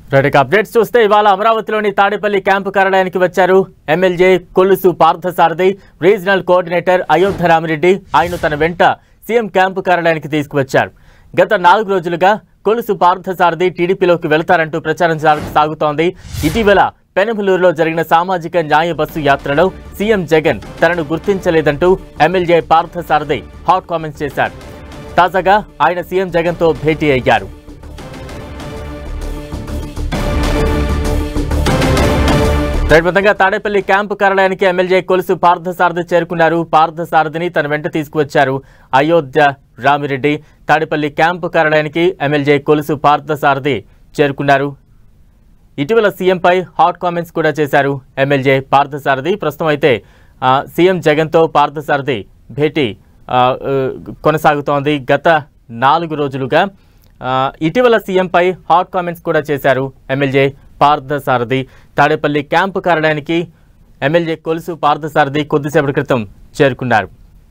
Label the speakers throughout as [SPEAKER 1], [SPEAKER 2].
[SPEAKER 1] right updates చూస్తే ఇవాళ అమరావతిలోని తాడేపల్లి క్యాంపు కార్యాలయానికి వచ్చారు MLA Kolusu Parthasarathy regional coordinator Ayodhya Ramireddy ఆయన తన వెంట సీఎం క్యాంపు కార్యాలయానికి తీసుకువచ్చారు గత నాలుగు రోజులుగా కొలుసు పార్థసారథి టీడీపీలోకి వెళతారంటూ ప్రచారం జా- సాగుతోంది ఇటీవల పెనమలూరులో జరిగిన సామాజిక న్యాయ బస్సు యాత్రలో సీఎం జగన్ తనను గుర్తించలేదంటూ ఎమ్మెల్యే పార్థసారథి హాట్ కామెంట్స్ చేశారు తాజాగా ఆయన సీఎం జగన్తో భేటీ అయ్యారు రైట్ తాడేపల్లి క్యాంపు కార్యాలయానికి ఎమ్మెల్యే కొలుసు పార్థసారథి చేరుకున్నారు పార్థసారథిని తన వెంట తీసుకువచ్చారు అయోధ్య రామిరెడ్డి తాడేపల్లి క్యాంపు కార్యాలయానికి ఎమ్మెల్యే కొలుసు పార్థసారథి చేరుకున్నారు ఇటీవల సీఎంపై హాట్ కామెంట్స్ కూడా చేశారు ఎమ్మెల్యే పార్థసారథి ప్రస్తుతం అయితే ఆ, సీఎం జగన్తో పార్థసారథి భేటీ ఆ, ఆ, కొనసాగుతోంది గత నాలుగు రోజులుగా ఆ, ఇటీవల సీఎంపై హాట్ కామెంట్స్ కూడా చేశారు ఎమ్మెల్యే పార్థసారథి తాడేపల్లి క్యాంపు కార్యాలయానికి ఎమ్మెల్యే కొలుసు పార్థసారథి కొద్దిసేపటి క్రితం చేరుకున్నారు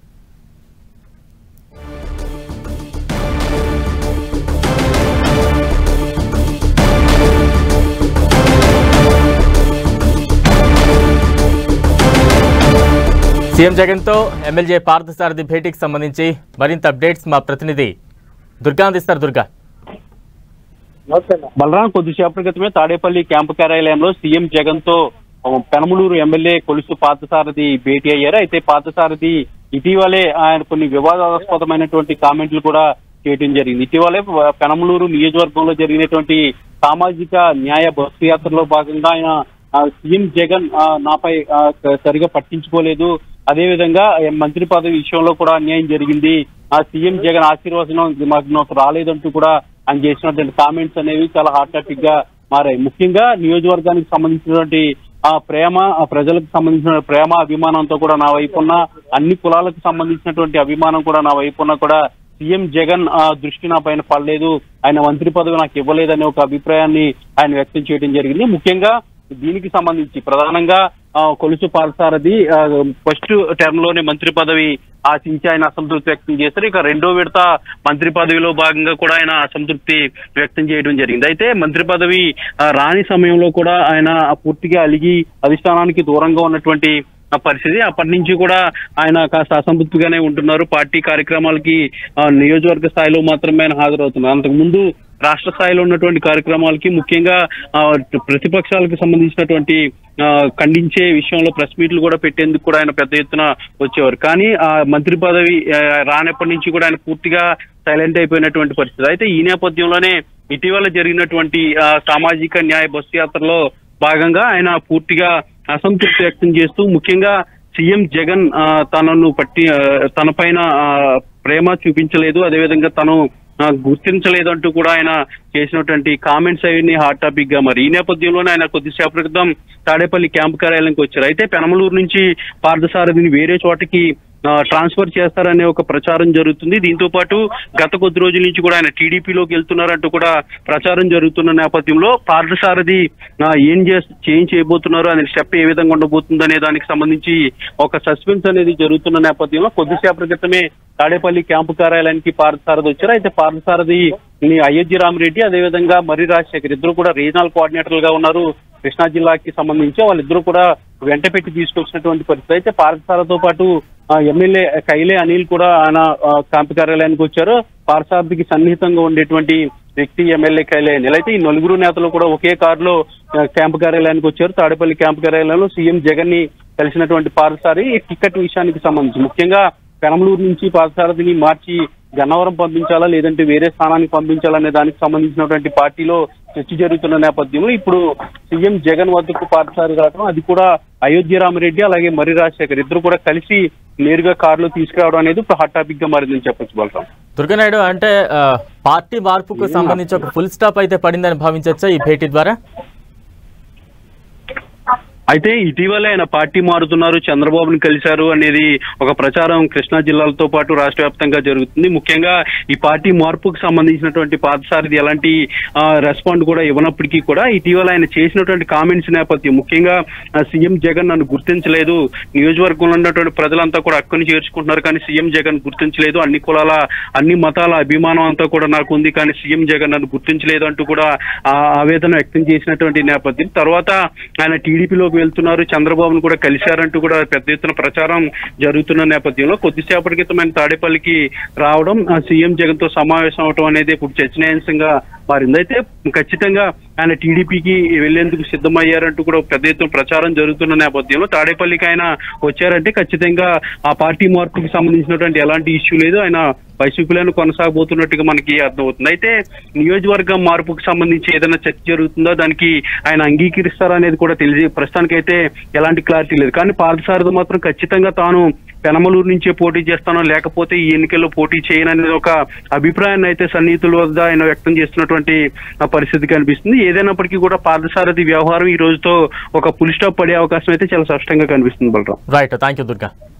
[SPEAKER 1] సీఎం జగన్తో ఎమ్మెల్యే పార్థసారథి భేటీకి సంబంధించి మరింత అప్డేట్స్ మా ప్రతినిధి దుర్గా అందిస్తారు దుర్గా
[SPEAKER 2] బలరాం కొద్దిసేపటి క్రితమే తాడేపల్లి క్యాంపు కార్యాలయంలో సీఎం జగన్ తో పెనమలూరు ఎమ్మెల్యే కొలుసు పార్థసారథి భేటీ అయ్యారు అయితే పార్థసారథి ఇటీవలే ఆయన కొన్ని వివాదాస్పదమైనటువంటి కామెంట్లు కూడా చేయడం జరిగింది ఇటీవలే పెనమలూరు నియోజకవర్గంలో జరిగినటువంటి సామాజిక న్యాయ బస్సు యాత్రలో భాగంగా ఆయన ఆ, సీఎం జగన్ ఆ, నాపై ఆ, సరిగా పట్టించుకోలేదు అదేవిధంగా ఆ, మంత్రి పదవి విషయంలో కూడా అన్యాయం జరిగింది ఆ సీఎం జగన్ ఆశీర్వచనం మాకు నాకు రాలేదంటూ కూడా ఆయన చేసినటువంటి కామెంట్స్ అనేవి చాలా హాట్ టాపిక్ గా మారాయి ముఖ్యంగా నియోజకవర్గానికి సంబంధించినటువంటి ఆ ప్రేమ ఆ ప్రజలకు సంబంధించిన ప్రేమ అభిమానంతో కూడా నా వైపు ఉన్న అన్ని కులాలకు సంబంధించినటువంటి అభిమానం కూడా నా వైపు ఉన్న కూడా సీఎం జగన్ ఆ దృష్టి నా పైన పడలేదు ఆయన మంత్రి పదవి నాకు ఇవ్వలేదనే ఒక అభిప్రాయాన్ని ఆయన వ్యక్తం చేయడం జరిగింది ముఖ్యంగా దీనికి సంబంధించి ప్రధానంగా ఆ, కొలుసు పాల్సారథి ఫస్ట్ టర్మ్ లోనే మంత్రి పదవి ఆశించి ఆయన అసంతృప్తి వ్యక్తం చేశారు ఇక రెండో విడత మంత్రి పదవిలో భాగంగా కూడా ఆయన అసంతృప్తి వ్యక్తం చేయడం జరిగింది అయితే మంత్రి పదవి ఆ, రాని సమయంలో కూడా ఆయన పూర్తిగా అలిగి అధిష్టానానికి దూరంగా ఉన్నటువంటి ఆ పరిస్థితి అప్పటి నుంచి కూడా ఆయన కాస్త అసంతృప్తిగానే ఉంటున్నారు పార్టీ కార్యక్రమాలకి ఆ, నియోజకవర్గ స్థాయిలో మాత్రమే ఆయన హాజరవుతున్నారు అంతకు ముందు రాష్ట్ర స్థాయిలో ఉన్నటువంటి కార్యక్రమాలకి ముఖ్యంగా ఆ, ప్రతిపక్షాలకు సంబంధించినటువంటి ఆ, ఖండించే విషయంలో ప్రెస్ మీట్లు కూడా పెట్టేందుకు కూడా ఆయన పెద్ద ఎత్తున వచ్చేవారు కానీ ఆ మంత్రి పదవి ఆ, రానప్పటి నుంచి కూడా ఆయన పూర్తిగా సైలెంట్ అయిపోయినటువంటి పరిస్థితి అయితే ఈ నేపథ్యంలోనే ఇటీవల జరిగినటువంటి ఆ, సామాజిక న్యాయ బస్సు యాత్రలో భాగంగా ఆయన పూర్తిగా అసంతృప్తి వ్యక్తం చేస్తూ ముఖ్యంగా సీఎం జగన్ ఆ, తనను పట్టి ఆ, తన పైన ఆ, ప్రేమ చూపించలేదు అదేవిధంగా తను ఆ, గుర్తించలేదు అంటూ కూడా ఆయన చేసినటువంటి కామెంట్స్ అవన్నీ హాట్ టాపిక్ గా మరి ఈ నేపథ్యంలోనే ఆయన కొద్దిసేపటి క్రితం తాడేపల్లి క్యాంప్ కార్యాలయానికి వచ్చారు అయితే పెనమలూరు నుంచి పార్థసారథిని వేరే చోటకి ఆ, ట్రాన్స్ఫర్ చేస్తారనే ఒక ప్రచారం జరుగుతుంది దీంతో పాటు గత కొద్ది రోజుల నుంచి కూడా ఆయన టీడీపీలోకి వెళ్తున్నారంటూ కూడా ప్రచారం జరుగుతున్న నేపథ్యంలో పార్థసారథి ఆ, ఏం చేస్- చేంజ్ చేయబోతున్నారు అనే స్టెప్ ఏ విధంగా ఉండబోతుంది అనే దానికి సంబంధించి ఒక సస్పెన్స్ అనేది జరుగుతున్న నేపథ్యంలో కొద్దిసేపటి క్రితమే తాడేపల్లి క్యాంపు కార్యాలయానికి పార్థసారథి వచ్చారు అయితే పార్థసారథి ని అయోధ్య రామిరెడ్డి అదేవిధంగా మర్రి రాజశేఖర్ ఇద్దరు కూడా రీజనల్ కోఆర్డినేటర్లు గా ఉన్నారు కృష్ణా జిల్లాకి సంబంధించి వాళ్ళిద్దరూ కూడా వెంట పెట్టి తీసుకొచ్చినటువంటి పరిస్థితి అయితే పార్థసారథితో పాటు ఆ, ఎమ్మెల్యే కైలే అనిల్ కూడా ఆయన ఆ, క్యాంపు కార్యాలయానికి వచ్చారు పార్థసారథికి సన్నిహితంగా ఉండేటువంటి వ్యక్తి ఎమ్మెల్యే కైలే అనిల్ అయితే ఈ నలుగురు నేతలు కూడా ఒకే కారులో ఆ, క్యాంపు కార్యాలయానికి వచ్చారు తాడేపల్లి క్యాంపు కార్యాలయంలో సీఎం జగన్ ని కలిసినటువంటి పార్థసారి ఈ టికెట్ విషయానికి సంబంధించి ముఖ్యంగా పెనమలూరు నుంచి పార్థసారథిని మార్చి గన్నవరం పంపించాలా లేదంటే వేరే స్థానానికి పంపించాలనే దానికి సంబంధించినటువంటి పార్టీలో చర్చ జరుగుతున్న నేపథ్యంలో ఇప్పుడు సీఎం జగన్ వద్దకు పార్థసారి రావడం అది కూడా అయోధ్య రామరెడ్డి అలాగే మర్రి రాజశేఖర్ ఇద్దరు కూడా కలిసి నేరుగా కారులో తీసుకురావడం అనేది ఇప్పుడు హాట్ టాపిక్ గా మారిందని చెప్పొచ్చు బలరాం
[SPEAKER 1] దుర్గానాయుడు అంటే ఆ, పార్టీ మార్పుకు సంబంధించి ఒక ఫుల్ స్టాప్ అయితే పడిందని భావించవచ్చా ఈ భేటీ ద్వారా
[SPEAKER 2] అయితే ఇటీవలే ఆయన పార్టీ మారుతున్నారు చంద్రబాబుని కలిశారు అనేది ఒక ప్రచారం కృష్ణా జిల్లాలతో పాటు రాష్ట్ర వ్యాప్తంగా జరుగుతుంది ముఖ్యంగా ఈ పార్టీ మార్పుకు సంబంధించినటువంటి పాదసారిది ఎలాంటి ఆ, రెస్పాండ్ కూడా ఇవ్వనప్పటికీ కూడా ఇటీవల ఆయన చేసినటువంటి కామెంట్స్ నేపథ్యం ముఖ్యంగా ఆ, సీఎం జగన్ నన్ను గుర్తించలేదు నియోజకవర్గంలో ఉన్నటువంటి ప్రజలంతా కూడా అక్కని చేర్చుకుంటున్నారు కానీ సీఎం జగన్ గుర్తించలేదు అన్ని కులాల అన్ని మతాల అభిమానం అంతా కూడా నాకు ఉంది కానీ సీఎం జగన్ నన్ను గుర్తించలేదు అంటూ కూడా ఆ ఆవేదన వ్యక్తం చేసినటువంటి నేపథ్యం తర్వాత ఆయన టీడీపీలోకి వెళ్తున్నారు చంద్రబాబును కూడా కలిశారంటూ కూడా పెద్ద ఎత్తున ప్రచారం జరుగుతున్న నేపథ్యంలో కొద్దిసేపటి క్రితం ఆయన తాడేపల్లికి రావడం ఆ సీఎం జగన్ తో సమావేశం అవడం అనేది ఇప్పుడు చర్చనీయాంశంగా మారింది అయితే ఖచ్చితంగా ఆయన టీడీపీకి వెళ్లేందుకు సిద్ధమయ్యారంటూ కూడా పెద్ద ఎత్తున ప్రచారం జరుగుతున్న నేపథ్యంలో తాడేపల్లికి ఆయన వచ్చారంటే ఖచ్చితంగా ఆ పార్టీ మార్పుకి సంబంధించినటువంటి ఎలాంటి ఇష్యూ లేదు ఆయన వైసీపీలోనే కొనసాగబోతున్నట్టుగా మనకి అర్థమవుతుంది అయితే నియోజకవర్గం మార్పుకు సంబంధించి ఏదైనా చర్చ జరుగుతుందో దానికి ఆయన అంగీకరిస్తారా అనేది కూడా తెలిసి ప్రస్తుతానికైతే ఎలాంటి క్లారిటీ లేదు కానీ పార్థసారథి మాత్రం ఖచ్చితంగా తాను పెనమలూరు నుంచే పోటీ చేస్తానో లేకపోతే ఈ ఎన్నికల్లో పోటీ చేయననేది ఒక అభిప్రాయాన్ని అయితే సన్నిహితుల వద్ద ఆయన వ్యక్తం చేస్తున్నటువంటి ఆ పరిస్థితి కనిపిస్తుంది ఏదైనప్పటికీ కూడా పార్థసారథి వ్యవహారం ఈ రోజుతో ఒక పులి స్టాప్ పడే అవకాశం అయితే చాలా స్పష్టంగా కనిపిస్తుంది Balaram
[SPEAKER 1] right thank you Durga